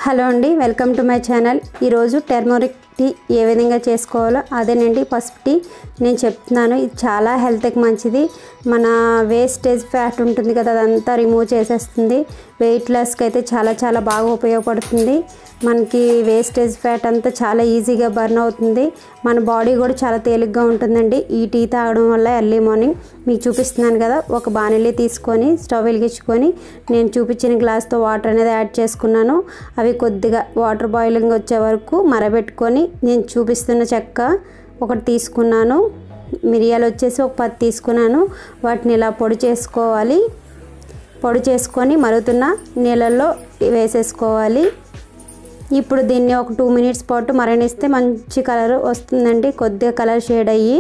hello అండి welcome to my channel ఈరోజు turmeric tea ఏ విధంగా చేసుకోవాలో అదేనండి పసుపు టీ నేను చెప్తున్నాను ఇది చాలా హెల్త్కి మంచిది మన వేస్టేజ్ ఫ్యాట్ ఉంటుంది కదా అదంతా రిమూవ్ చేసేస్తుంది వెయిట్ లాస్కి అయితే చాలా చాలా బాగా ఉపయోగపడుతుంది మనకి వేస్టేజ్ ఫ్యాట్ అంతా చాలా ఈజీగా బర్న్ అవుతుంది మన బాడీ కూడా చాలా తేలిగ్గా ఉంటుందండి ఈ టీ తాగడం వల్ల ఎర్లీ మార్నింగ్ మీకు చూపిస్తున్నాను కదా ఒక బాణలి తీసుకొని స్టవ్ వెలిగించుకొని నేను చూపించిన గ్లాస్తో వాటర్ అనేది యాడ్ చేసుకున్నాను అవి కొద్దిగా వాటర్ బాయిలింగ్ వచ్చే వరకు మరబెట్టుకొని నేను చూపిస్తున్న చెక్క ఒకటి తీసుకున్నాను మిరియాలు వచ్చేసి ఒక పది తీసుకున్నాను వాటిని ఇలా పొడి చేసుకోవాలి పొడి చేసుకొని మరుగుతున్న నీళ్ళల్లో వేసేసుకోవాలి ఇప్పుడు దీన్ని ఒక టూ మినిట్స్ పాటు మరణిస్తే మంచి కలర్ వస్తుందండి కొద్దిగా కలర్ షేడ్ అయ్యి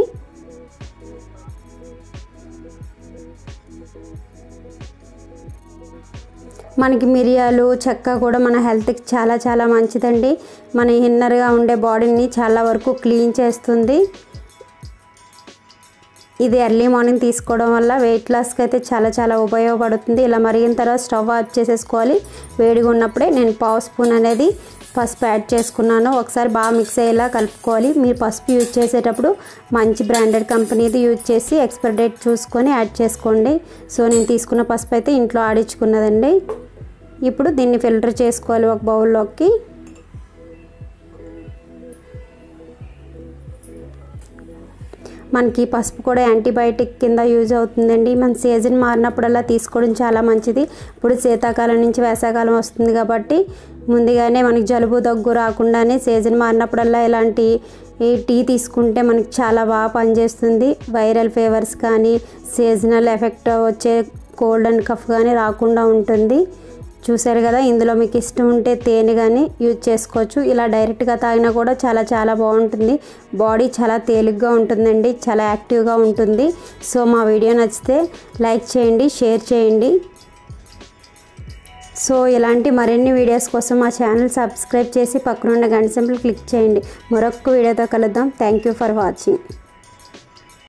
మనకి మిరియాలు చెక్క కూడా మన హెల్త్కి చాలా చాలా మంచిదండి మన ఇన్నర్గా ఉండే బాడీని చాలా వరకు క్లీన్ చేస్తుంది ఇది ఎర్లీ మార్నింగ్ తీసుకోవడం వల్ల వెయిట్ లాస్కి అయితే చాలా చాలా ఉపయోగపడుతుంది ఇలా మరిగిన తర్వాత స్టవ్ ఆఫ్ చేసేసుకోవాలి వేడిగా ఉన్నప్పుడే నేను పావు స్పూన్ అనేది పసుపు యాడ్ చేసుకున్నాను ఒకసారి బాగా మిక్స్ అయ్యేలా కలుపుకోవాలి మీరు పసుపు యూజ్ చేసేటప్పుడు మంచి బ్రాండెడ్ కంపెనీది యూజ్ చేసి ఎక్స్పైర్ డేట్ చూసుకొని యాడ్ చేసుకోండి సో నేను తీసుకున్న పసుపు అయితే ఇంట్లో ఆడించుకున్నదండి ఇప్పుడు దీన్ని ఫిల్టర్ చేసుకోవాలి ఒక బౌల్లోకి మనకి పసుపు కూడా యాంటీబయాటిక్ కింద యూజ్ అవుతుందండి మన సీజన్ మారినప్పుడల్లా తీసుకోవడం చాలా మంచిది ఇప్పుడు శీతాకాలం నుంచి వేసవకాలం వస్తుంది కాబట్టి ముందుగానే మనకి జలుబు దగ్గు రాకుండానే సీజన్ మారినప్పుడల్లా ఇలాంటి ఈ టీ తీసుకుంటే మనకి చాలా బాగా పనిచేస్తుంది వైరల్ ఫీవర్స్ కానీ సీజనల్ ఎఫెక్ట్ వచ్చే కోల్డ్ అండ్ కఫ్ కానీ రాకుండా ఉంటుంది చూసారు కదా ఇందులో మీకు ఇష్టం ఉంటే తేనె కానీ యూజ్ చేసుకోవచ్చు ఇలా డైరెక్ట్గా తాగినా కూడా చాలా చాలా బాగుంటుంది బాడీ చాలా తేలిగ్గా ఉంటుందండి చాలా యాక్టివ్గా ఉంటుంది సో మా వీడియో నచ్చితే లైక్ చేయండి షేర్ చేయండి సో ఇలాంటి మరిన్ని వీడియోస్ కోసం మా ఛానల్ సబ్స్క్రైబ్ చేసి పక్కనున్న గంట సింపుల్ క్లిక్ చేయండి మరొక వీడియోతో కలుద్దాం థ్యాంక్ యూ ఫర్ వాచింగ్